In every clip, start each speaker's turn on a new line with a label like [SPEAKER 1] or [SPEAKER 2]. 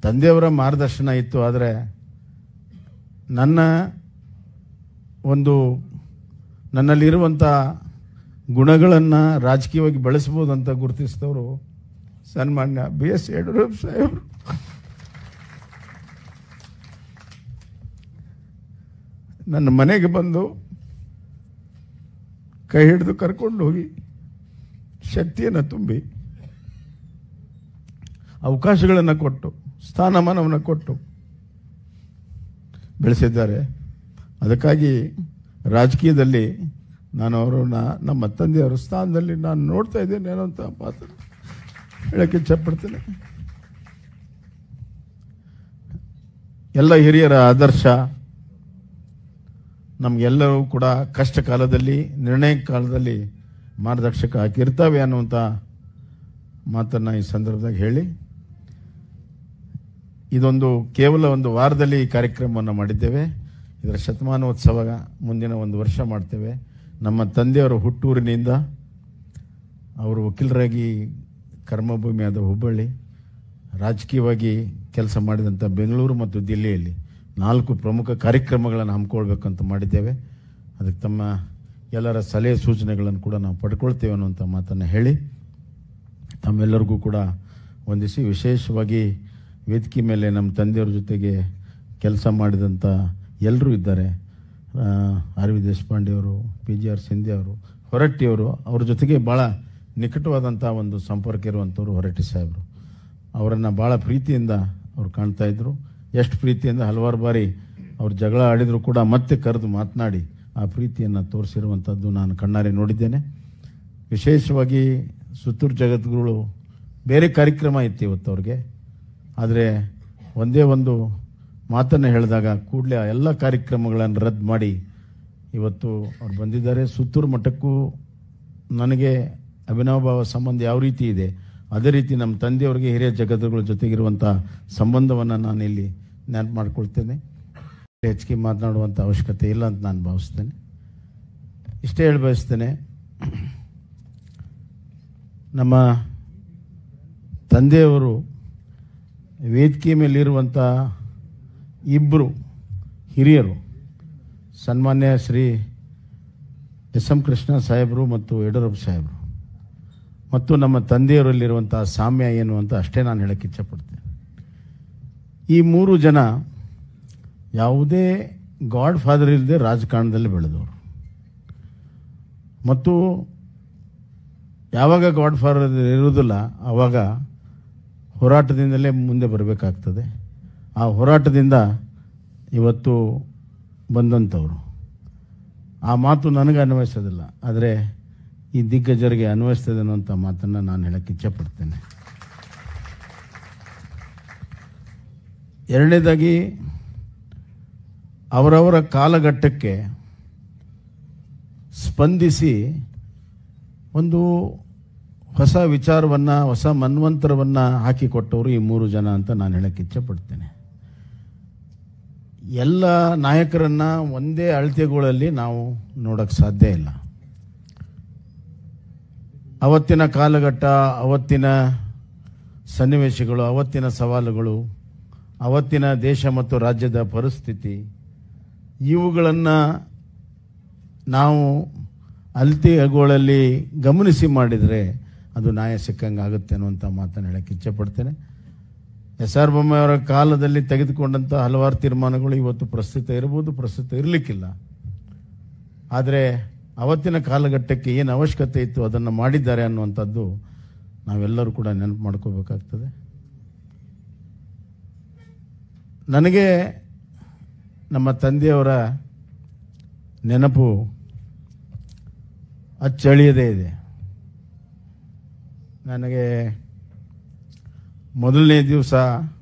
[SPEAKER 1] ತಂದೆಯವರ ಮಾರ್ಗದರ್ಶನ ಇತ್ತು ಆದರೆ ನನ್ನ ಒಂದು ನನ್ನಲ್ಲಿರುವಂಥ ಗುಣಗಳನ್ನು ರಾಜಕೀಯವಾಗಿ ಬೆಳೆಸ್ಬೋದು ಅಂತ ಗುರುತಿಸಿದವರು ಸನ್ಮಾನ್ಯ ಬಿ ಎಸ್ ಯಡಿಯೂರಪ್ಪ ಸಾಹೇಬರು ನನ್ನ ಮನೆಗೆ ಬಂದು ಕೈ ಹಿಡಿದು ಕರ್ಕೊಂಡು ಹೋಗಿ ಶಕ್ತಿಯನ್ನು ತುಂಬಿ ಅವಕಾಶಗಳನ್ನು ಕೊಟ್ಟು ಸ್ಥಾನಮಾನವನ್ನು ಕೊಟ್ಟು ಬೆಳೆಸಿದ್ದಾರೆ ಅದಕ್ಕಾಗಿ ರಾಜಕೀಯದಲ್ಲಿ ನಾನು ಅವರನ್ನ ನಮ್ಮ ತಂದೆಯವರ ಸ್ಥಾನದಲ್ಲಿ ನಾನು ನೋಡ್ತಾ ಇದ್ದೇನೆ ಏನೋ ಅಂತ ಮಾತು ಹೇಳಕ್ಕೆ ಇಚ್ಛಪಡ್ತೇನೆ ಎಲ್ಲ ಹಿರಿಯರ ಆದರ್ಶ ನಮಗೆಲ್ಲರೂ ಕೂಡ ಕಷ್ಟ ಕಾಲದಲ್ಲಿ ನಿರ್ಣಯ ಕಾಲದಲ್ಲಿ ಮಾರ್ಗದರ್ಶಕ ಆಗಿರ್ತವೆ ಅನ್ನುವಂಥ ಮಾತನ್ನು ಈ ಸಂದರ್ಭದಾಗ ಹೇಳಿ ಇದೊಂದು ಕೇವಲ ಒಂದು ವಾರದಲ್ಲಿ ಈ ಕಾರ್ಯಕ್ರಮವನ್ನು ಮಾಡಿದ್ದೇವೆ ಇದರ ಶತಮಾನೋತ್ಸವ ಮುಂದಿನ ಒಂದು ವರ್ಷ ಮಾಡ್ತೇವೆ ನಮ್ಮ ತಂದೆಯವರ ಹುಟ್ಟೂರಿನಿಂದ ಅವರು ವಕೀಲರಾಗಿ ಕರ್ಮಭೂಮಿಯಾದ ಹುಬ್ಬಳ್ಳಿ ರಾಜಕೀಯವಾಗಿ ಕೆಲಸ ಮಾಡಿದಂಥ ಬೆಂಗಳೂರು ಮತ್ತು ದಿಲ್ಲಿಯಲ್ಲಿ ನಾಲ್ಕು ಪ್ರಮುಖ ಕಾರ್ಯಕ್ರಮಗಳನ್ನು ಹಮ್ಮಿಕೊಳ್ಬೇಕಂತ ಮಾಡಿದ್ದೇವೆ ಅದಕ್ಕೆ ತಮ್ಮ ಎಲ್ಲರ ಸಲಹೆ ಸೂಚನೆಗಳನ್ನು ಕೂಡ ನಾವು ಪಡ್ಕೊಳ್ತೇವೆ ಅನ್ನುವಂಥ ಮಾತನ್ನು ಹೇಳಿ ತಮ್ಮೆಲ್ಲರಿಗೂ ಕೂಡ ವಂದಿಸಿ ವಿಶೇಷವಾಗಿ ವೇದಿಕೆ ಮೇಲೆ ನಮ್ಮ ತಂದೆಯವ್ರ ಜೊತೆಗೆ ಕೆಲಸ ಮಾಡಿದಂಥ ಎಲ್ಲರೂ ಇದ್ದಾರೆ R V Deshpande P G R Shinde ಅವರು ಹೊರಟ್ಟಿಯವರು ಅವ್ರ ಜೊತೆಗೆ ಭಾಳ ನಿಕಟವಾದಂಥ ಒಂದು ಸಂಪರ್ಕ ಇರುವಂಥವ್ರು ಹೊರಟ್ಟಿ ಸಾಹೇಬರು ಅವರನ್ನು ಭಾಳ ಪ್ರೀತಿಯಿಂದ ಅವ್ರು ಕಾಣ್ತಾ ಇದ್ರು ಎಷ್ಟು ಪ್ರೀತಿಯಿಂದ ಹಲವಾರು ಬಾರಿ ಅವ್ರು ಜಗಳ ಆಡಿದ್ರು ಕೂಡ ಮತ್ತೆ ಕರೆದು ಮಾತನಾಡಿ ಆ ಪ್ರೀತಿಯನ್ನು ತೋರಿಸಿರುವಂಥದ್ದು ನಾನು ಕಣ್ಣಾರೆ ನೋಡಿದ್ದೇನೆ ವಿಶೇಷವಾಗಿ ಸುತ್ತೂರು ಜಗದ್ಗುರುಗಳು ಬೇರೆ ಕಾರ್ಯಕ್ರಮ ಇತ್ತು ಇವತ್ತು ಅವ್ರಿಗೆ ಆದರೆ ಒಂದೇ ಒಂದು ಮಾತನ್ನು ಹೇಳಿದಾಗ ಕೂಡಲೇ ಆ ಎಲ್ಲ ಕಾರ್ಯಕ್ರಮಗಳನ್ನು ರದ್ದು ಮಾಡಿ ಇವತ್ತು ಅವ್ರು ಬಂದಿದ್ದಾರೆ ಸುತ್ತೂರು ಮಠಕ್ಕೂ ನನಗೆ ಅಭಿನವಭಾವ ಸಂಬಂಧ ಯಾವ ರೀತಿ ಇದೆ ಅದೇ ರೀತಿ ನಮ್ಮ ತಂದೆಯವರಿಗೆ ಹಿರಿಯ ಜಗದ್ಗುರುಗಳ ಜೊತೆಗಿರುವಂಥ ಸಂಬಂಧವನ್ನು ನಾನು ಇಲ್ಲಿ ನೆನಪು ಮಾಡ್ಕೊಳ್ತೇನೆ ಹೆಚ್ಚಿಗೆ ಮಾತನಾಡುವಂಥ ಅವಶ್ಯಕತೆ ಇಲ್ಲ ಅಂತ ನಾನು ಭಾವಿಸ್ತೇನೆ ಇಷ್ಟೇ ಹೇಳಿ ಬಯಸ್ತೇನೆ ನಮ್ಮ ತಂದೆಯವರು ವೇದಿಕೆ ಮೇಲಿರುವಂಥ ಇಬ್ಬರು ಹಿರಿಯರು ಸನ್ಮಾನ್ಯ ಶ್ರೀ ಎಸ್ ಎಂ ಕೃಷ್ಣ ಸಾಹೇಬರು ಮತ್ತು ಯಡಿಯೂರಪ್ಪ ಸಾಹೇಬರು ಮತ್ತು ನಮ್ಮ ತಂದೆಯವರಲ್ಲಿರುವಂಥ ಸಾಮ್ಯ ಏನು ಅಂತ ಅಷ್ಟೇ ನಾನು ಹೇಳಕ್ಕೆ ಇಚ್ಛಪಡ್ತೇನೆ ಈ ಮೂರು ಜನ ಯಾವುದೇ ಗಾಡ್ ಫಾದರ್ ಇಲ್ಲದೆ ರಾಜಕಾರಣದಲ್ಲಿ ಬೆಳೆದವರು ಮತ್ತು ಯಾವಾಗ ಗಾಡ್ ಫಾದರ್ ಇರುವುದಿಲ್ಲ ಆವಾಗ ಹೋರಾಟದಿಂದಲೇ ಮುಂದೆ ಬರಬೇಕಾಗ್ತದೆ ಆ ಹೋರಾಟದಿಂದ ಇವತ್ತು ಬಂದಂಥವ್ರು ಆ ಮಾತು ನನಗೆ ಅನ್ವಯಿಸೋದಿಲ್ಲ ಆದರೆ ಈ ದಿಗ್ಗಜರಿಗೆ ಅನ್ವಯಿಸ್ತದೆ ಅನ್ನುವಂಥ ಮಾತನ್ನು ನಾನು ಹೇಳಕ್ಕೆ ಇಚ್ಛಪಡ್ತೇನೆ ಎರಡನೇದಾಗಿ ಅವರವರ ಕಾಲಘಟ್ಟಕ್ಕೆ ಸ್ಪಂದಿಸಿ ಒಂದು ಹೊಸ ವಿಚಾರವನ್ನು ಹೊಸ ಮನ್ವಂತರವನ್ನು ಹಾಕಿಕೊಟ್ಟವರು ಈ ಮೂರು ಜನ ಅಂತ ನಾನು ಹೇಳಕ್ಕೆ ಇಚ್ಛಪಡ್ತೇನೆ ಎಲ್ಲ ನಾಯಕರನ್ನ ಒಂದೇ ಅಳತೆಗಳಲ್ಲಿ ನಾವು ನೋಡೋಕ್ಕೆ ಸಾಧ್ಯ ಇಲ್ಲ ಅವತ್ತಿನ ಕಾಲಘಟ್ಟ ಅವತ್ತಿನ ಸನ್ನಿವೇಶಗಳು ಅವತ್ತಿನ ಸವಾಲುಗಳು ಅವತ್ತಿನ ದೇಶ ಮತ್ತು ರಾಜ್ಯದ ಪರಿಸ್ಥಿತಿ ಇವುಗಳನ್ನು ನಾವು ಅಳತೆಗಳಲ್ಲಿ ಗಮನಿಸಿ ಮಾಡಿದರೆ ಅದು ನ್ಯಾಯ ಸಿಕ್ಕಂಗೆ ಆಗುತ್ತೆ ಅನ್ನುವಂಥ ಮಾತನ್ನು ಹೇಳಕ್ಕೆ ಇಚ್ಛಪಡ್ತೇನೆ ಎಸ್ ಆರ್ ಬೊಮ್ಮಾಯಿಯವರ ಕಾಲದಲ್ಲಿ ತೆಗೆದುಕೊಂಡಂಥ ಹಲವಾರು ತೀರ್ಮಾನಗಳು ಇವತ್ತು ಪ್ರಸ್ತುತ ಇರಬಹುದು ಪ್ರಸ್ತುತ ಇರಲಿಕ್ಕಿಲ್ಲ ಆದರೆ ಅವತ್ತಿನ ಕಾಲಘಟ್ಟಕ್ಕೆ ಏನು ಅವಶ್ಯಕತೆ ಇತ್ತು ಅದನ್ನು ಮಾಡಿದ್ದಾರೆ ಅನ್ನುವಂಥದ್ದು ನಾವೆಲ್ಲರೂ ಕೂಡ ನೆನಪು ಮಾಡ್ಕೋಬೇಕಾಗ್ತದೆ ನನಗೆ ನಮ್ಮ ತಂದೆಯವರ ನೆನಪು ಅಚ್ಚಳಿಯದೇ ಇದೆ ನನಗೆ ಮೊದಲನೇ ದಿವಸ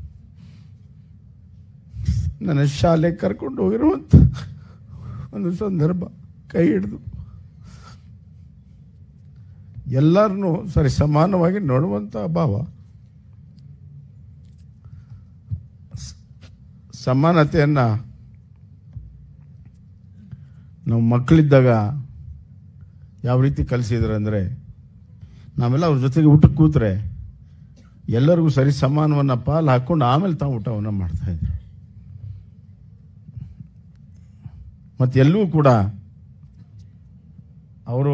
[SPEAKER 1] ನನ್ನ ಶಾಲೆ ಕರ್ಕೊಂಡು ಹೋಗಿರುವಂಥ ಒಂದು ಸಂದರ್ಭ ಕೈ ಹಿಡಿದು ಎಲ್ಲರನ್ನೂ ಸರಿ ಸಮಾನವಾಗಿ ನೋಡುವಂಥ ಭಾವ ಸಮಾನತೆಯನ್ನು ನಾವು ಮಕ್ಕಳಿದ್ದಾಗ ಯಾವ ರೀತಿ ಕಲಿಸಿದ್ರು ಅಂದರೆ ನಾವೆಲ್ಲ ಅವ್ರ ಜೊತೆಗೆ ಊಟಕ್ಕೆ ಕೂತ್ರೆ ಎಲ್ಲರಿಗೂ ಸರಿ ಸಮಾನವನ್ನ ಪಾಲು ಹಾಕೊಂಡು ಆಮೇಲೆ ತಾವು ಊಟವನ್ನು ಮಾಡ್ತಾ ಇದ್ರು ಮತ್ತೆ ಎಲ್ಲೂ ಕೂಡ ಅವರು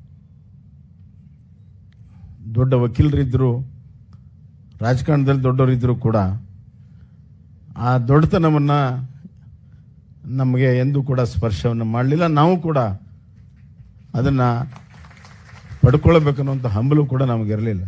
[SPEAKER 1] ದೊಡ್ಡ ವಕೀಲರಿದ್ದರು ರಾಜಕಾರಣದಲ್ಲಿ ದೊಡ್ಡವರಿದ್ದರೂ ಕೂಡ ಆ ದೊಡ್ಡತನವನ್ನು ನಮಗೆ ಎಂದೂ ಕೂಡ ಸ್ಪರ್ಶವನ್ನು ಮಾಡಲಿಲ್ಲ ನಾವು ಕೂಡ ಅದನ್ನು ಪಡ್ಕೊಳ್ಬೇಕನ್ನುವಂಥ ಹಂಬಲು ಕೂಡ ನಮಗಿರಲಿಲ್ಲ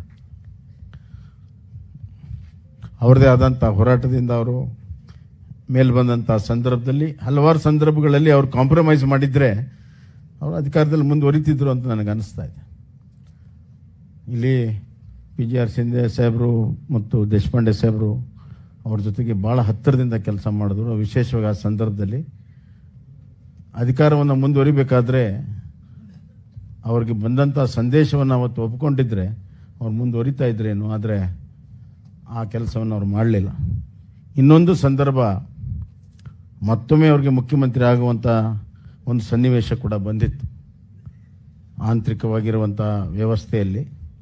[SPEAKER 1] ಅವ್ರದ್ದೇ ಆದಂಥ ಹೋರಾಟದಿಂದ ಅವರು ಮೇಲ್ ಬಂದಂಥ ಸಂದರ್ಭದಲ್ಲಿ ಹಲವಾರು ಸಂದರ್ಭಗಳಲ್ಲಿ ಅವ್ರು ಕಾಂಪ್ರಮೈಸ್ ಮಾಡಿದ್ರೆ ಅವರು ಅಧಿಕಾರದಲ್ಲಿ ಮುಂದುವರಿತಿದ್ರು ಅಂತ ನನಗೆ ಅನಿಸ್ತಾ ಇದೆ ಇಲ್ಲಿ ಪಿ ಜಿ ಆರ್ ಸಿಂಧೆ ಸಾಹೇಬರು ಮತ್ತು ದೇಶಪಾಂಡೆ ಸಾಹೇಬರು ಅವ್ರ ಜೊತೆಗೆ ಭಾಳ ಹತ್ತಿರದಿಂದ ಕೆಲಸ ಮಾಡಿದ್ರು ವಿಶೇಷವಾಗಿ ಆ ಸಂದರ್ಭದಲ್ಲಿ ಅಧಿಕಾರವನ್ನು ಮುಂದುವರಿಬೇಕಾದ್ರೆ ಅವ್ರಿಗೆ ಬಂದಂಥ ಸಂದೇಶವನ್ನು ಅವತ್ತು ಒಪ್ಕೊಂಡಿದ್ರೆ ಅವ್ರು ಮುಂದುವರಿತಾ ಇದ್ರೇನು ಆದರೆ ಆ ಕೆಲಸವನ್ನು ಅವ್ರು ಮಾಡಲಿಲ್ಲ ಇನ್ನೊಂದು ಸಂದರ್ಭ ಮತ್ತೊಮ್ಮೆ ಅವ್ರಿಗೆ ಮುಖ್ಯಮಂತ್ರಿ ಆಗುವಂಥ ಒಂದು ಸನ್ನಿವೇಶ ಕೂಡ ಬಂದಿತ್ತು ಆಂತರಿಕವಾಗಿರುವಂಥ ವ್ಯವಸ್ಥೆಯಲ್ಲಿ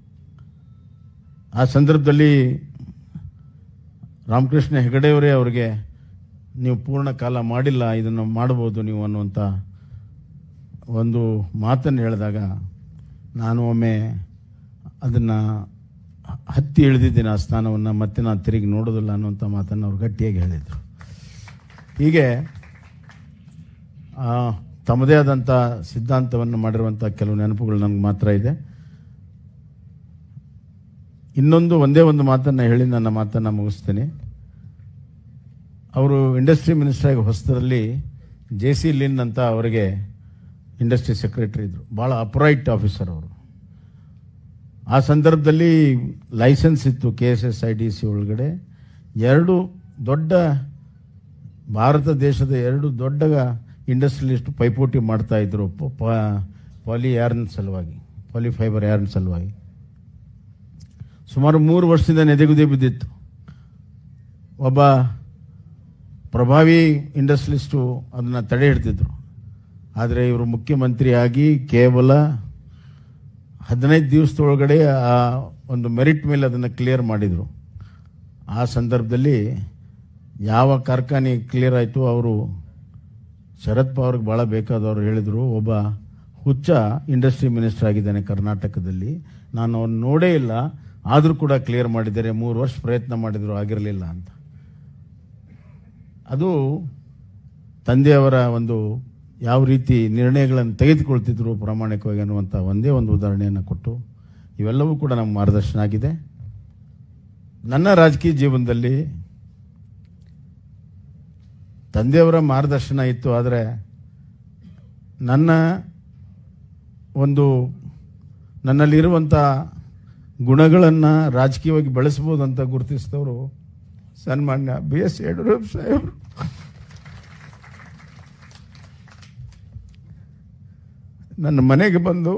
[SPEAKER 1] ಆ ಸಂದರ್ಭದಲ್ಲಿ ರಾಮಕೃಷ್ಣ ಹೆಗಡೆಯವರೇ ಅವರಿಗೆ ನೀವು ಪೂರ್ಣ ಕಾಲ ಮಾಡಿಲ್ಲ ಇದನ್ನು ಮಾಡಬಹುದು ನೀವು ಅನ್ನುವಂಥ ಒಂದು ಮಾತನ್ನು ಹೇಳಿದಾಗ ನಾನು ಒಮ್ಮೆ ಅದನ್ನು ಹತ್ತಿ ಇಳಿದಿದ್ದೀನಿ ಆ ಸ್ಥಾನವನ್ನು ಮತ್ತೆ ನಾನು ತಿರುಗಿ ನೋಡೋದಿಲ್ಲ ಅನ್ನುವಂಥ ಮಾತನ್ನು ಅವ್ರು ಗಟ್ಟಿಯಾಗಿ ಹೇಳಿದರು ಹೀಗೆ ಆ, ತಮ್ಮದೇ ಆದಂಥ ಸಿದ್ಧಾಂತವನ್ನು ಮಾಡಿರುವಂಥ ಕೆಲವು ನೆನಪುಗಳು ನನಗೆ ಮಾತ್ರ ಇದೆ ಇನ್ನೊಂದು ಒಂದೇ ಒಂದು ಮಾತನ್ನು ಹೇಳಿ ನನ್ನ ಮಾತನ್ನು ಮುಗಿಸ್ತೀನಿ ಅವರು ಇಂಡಸ್ಟ್ರಿ ಮಿನಿಸ್ಟರ್ ಆಗಿ ಹೊಸದರಲ್ಲಿ ಜೆ ಸಿ ಲಿನ್ ಅಂತ ಅವರಿಗೆ ಇಂಡಸ್ಟ್ರಿ ಸೆಕ್ರೆಟರಿ ಇದ್ರು ಭಾಳ ಅಪ್ರೈಟ್ ಆಫೀಸರ್ ಅವರು ಆ ಸಂದರ್ಭದಲ್ಲಿ ಲೈಸೆನ್ಸ್ ಇತ್ತು K S S I D C ಒಳಗಡೆ ಎರಡು ದೊಡ್ಡ ಭಾರತ ದೇಶದ ಎರಡು ದೊಡ್ಡ ಇಂಡಸ್ಟ್ರಿಯಲಿಸ್ಟ್ ಪೈಪೋಟಿ ಮಾಡ್ತಾ ಇದ್ರು ಪ- ಪ- ಪಾಲಿ ಯಾರ್ನ್ ಸಲುವಾಗಿ ಪಾಲಿ ಫೈಬರ್ ಯಾರ್ನ್ ಸಲುವಾಗಿ ಸುಮಾರು ಮೂರು ವರ್ಷದಿಂದ ನೆದೆಗುದಿ ಬಿದ್ದಿತ್ತು ಒಬ್ಬ ಪ್ರಭಾವಿ ಇಂಡಸ್ಟ್ರಿಲಿಸ್ಟು ಅದನ್ನು ತಡೆ ಹಿಡ್ತಿದ್ರು ಆದರೆ ಇವರು ಮುಖ್ಯಮಂತ್ರಿಯಾಗಿ ಕೇವಲ ಹದಿನೈದು ದಿವಸದೊಳಗಡೆ ಆ ಒಂದು ಮೆರಿಟ್ ಮೇಲೆ ಅದನ್ನು ಕ್ಲಿಯರ್ ಮಾಡಿದರು ಆ ಸಂದರ್ಭದಲ್ಲಿ ಯಾವ ಕಾರ್ಖಾನೆ ಕ್ಲಿಯರ್ ಆಯಿತು ಅವರು ಶರದ್ ಪವಾರ್ಗೆ ಭಾಳ ಬೇಕಾದವರು ಹೇಳಿದರು ಒಬ್ಬ ಹುಚ್ಚ ಇಂಡಸ್ಟ್ರಿ ಮಿನಿಸ್ಟರ್ ಆಗಿದ್ದಾನೆ ಕರ್ನಾಟಕದಲ್ಲಿ ನಾನು ಅವ್ನು ನೋಡೇ ಇಲ್ಲ ಆದರೂ ಕೂಡ ಕ್ಲಿಯರ್ ಮಾಡಿದ್ದಾರೆ ಮೂರು ವರ್ಷ ಪ್ರಯತ್ನ ಮಾಡಿದ್ರು ಆಗಿರಲಿಲ್ಲ ಅಂತ ಅದು ತಂದೆಯವರ ಒಂದು ಯಾವ ರೀತಿ ನಿರ್ಣಯಗಳನ್ನು ತೆಗೆದುಕೊಳ್ತಿದ್ರು ಪ್ರಾಮಾಣಿಕವಾಗಿ ಅನ್ನುವಂಥ ಒಂದೇ ಒಂದು ಉದಾಹರಣೆಯನ್ನು ಕೊಟ್ಟು ಇವೆಲ್ಲವೂ ಕೂಡ ನಮ್ಗೆ ಮಾರ್ಗದರ್ಶನ ಆಗಿದೆ ನನ್ನ ರಾಜಕೀಯ ಜೀವನದಲ್ಲಿ ತಂದೆಯವರ ಮಾರ್ಗದರ್ಶನ ಇತ್ತು ಆದರೆ ನನ್ನ ಒಂದು ನನ್ನಲ್ಲಿರುವಂಥ ಗುಣಗಳನ್ನು ರಾಜಕೀಯವಾಗಿ ಬೆಳೆಸ್ಬೋದು ಅಂತ ಗುರುತಿಸಿದವರು ಸನ್ಮಾನ್ಯ ಬಿ ಎಸ್ ಯಡಿಯೂರಪ್ಪ ಸಾಹೇಬರು ನನ್ನ ಮನೆಗೆ ಬಂದು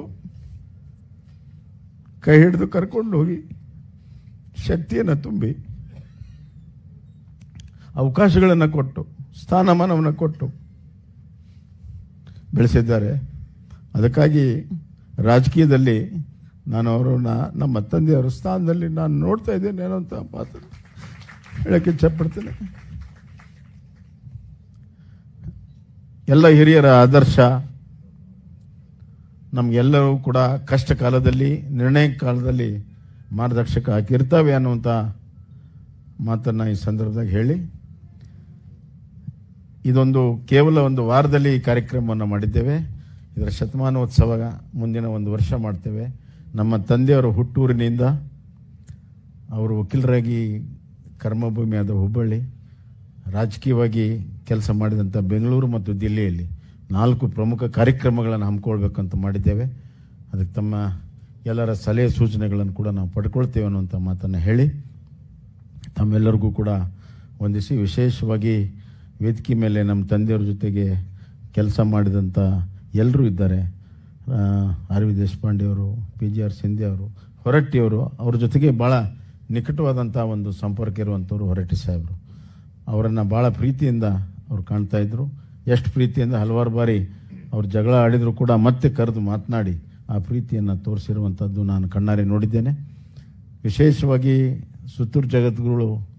[SPEAKER 1] ಕೈ ಹಿಡಿದು ಕರ್ಕೊಂಡು ಹೋಗಿ ಶಕ್ತಿಯನ್ನು ತುಂಬಿ ಅವಕಾಶಗಳನ್ನು ಕೊಟ್ಟು ಸ್ಥಾನಮಾನವನ್ನು ಕೊಟ್ಟು ಬೆಳೆಸಿದ್ದಾರೆ ಅದಕ್ಕಾಗಿ ರಾಜಕೀಯದಲ್ಲಿ ನಾನು ಅವರನ್ನ ನಮ್ಮ ತಂದೆಯವರ ಸ್ಥಾನದಲ್ಲಿ ನಾನು ನೋಡ್ತಾ ಇದ್ದೇನೆ ಏನೋ ಅಂತ ಮಾತು ಹೇಳಕ್ಕೆ ಇಚ್ಛಪಡ್ತೇನೆ ಎಲ್ಲ ಹಿರಿಯರ ಆದರ್ಶ ನಮಗೆಲ್ಲರೂ ಕೂಡ ಕಷ್ಟ ಕಾಲದಲ್ಲಿ ನಿರ್ಣಯ ಕಾಲದಲ್ಲಿ ಮಾರ್ಗದರ್ಶಕ ಆಗಿರ್ತವೆ ಅನ್ನುವಂಥ ಮಾತನ್ನು ಈ ಸಂದರ್ಭದಾಗ ಹೇಳಿ ಇದೊಂದು ಕೇವಲ ಒಂದು ವಾರದಲ್ಲಿ ಈ ಕಾರ್ಯಕ್ರಮವನ್ನು ಮಾಡಿದ್ದೇವೆ ಇದರ ಶತಮಾನೋತ್ಸವ ಮುಂದಿನ ಒಂದು ವರ್ಷ ಮಾಡ್ತೇವೆ ನಮ್ಮ ತಂದೆಯವರ ಹುಟ್ಟೂರಿನಿಂದ ಅವರು ವಕೀಲರಾಗಿ ಕರ್ಮಭೂಮಿಯಾದ ಹುಬ್ಬಳ್ಳಿ ರಾಜಕೀಯವಾಗಿ ಕೆಲಸ ಮಾಡಿದಂಥ ಬೆಂಗಳೂರು ಮತ್ತು ದಿಲ್ಲಿಯಲ್ಲಿ ನಾಲ್ಕು ಪ್ರಮುಖ ಕಾರ್ಯಕ್ರಮಗಳನ್ನು ಹಮ್ಮಿಕೊಳ್ಬೇಕಂತ ಮಾಡಿದ್ದೇವೆ ಅದಕ್ಕೆ ತಮ್ಮ ಎಲ್ಲರ ಸಲಹೆ ಸೂಚನೆಗಳನ್ನು ಕೂಡ ನಾವು ಪಡ್ಕೊಳ್ತೇವೆ ಅನ್ನುವಂಥ ಮಾತನ್ನು ಹೇಳಿ ತಮ್ಮೆಲ್ಲರಿಗೂ ಕೂಡ ವಂದಿಸಿ ವಿಶೇಷವಾಗಿ ವೇದಿಕೆ ಮೇಲೆ ನಮ್ಮ ತಂದೆಯವ್ರ ಜೊತೆಗೆ ಕೆಲಸ ಮಾಡಿದಂಥ ಎಲ್ಲರೂ ಇದ್ದಾರೆ ಆ, ಆರ್ ವಿ ದೇಶಪಾಂಡೆ ಅವರು ಪಿ ಜಿ ಆರ್ ಸಿಂಧೆ ಅವರು ಹೊರಟ್ಟಿಯವರು ಅವ್ರ ಜೊತೆಗೆ ಭಾಳ ನಿಕಟವಾದಂಥ ಒಂದು ಸಂಪರ್ಕ ಇರುವಂಥವ್ರು ಹೊರಟ್ಟಿ ಸಾಹೇಬರು ಅವರನ್ನು ಭಾಳ ಪ್ರೀತಿಯಿಂದ ಅವ್ರು ಕಾಣ್ತಾ ಇದ್ರು ಎಷ್ಟು ಪ್ರೀತಿಯಿಂದ ಹಲವಾರು ಬಾರಿ ಅವ್ರು ಜಗಳ ಆಡಿದ್ರು ಕೂಡ ಮತ್ತೆ ಕರೆದು ಮಾತನಾಡಿ ಆ ಪ್ರೀತಿಯನ್ನು ತೋರಿಸಿರುವಂಥದ್ದು ನಾನು ಕಣ್ಣಾರೆ ನೋಡಿದ್ದೇನೆ ವಿಶೇಷವಾಗಿ ಸುತ್ತೂರು ಜಗದ್ಗುರು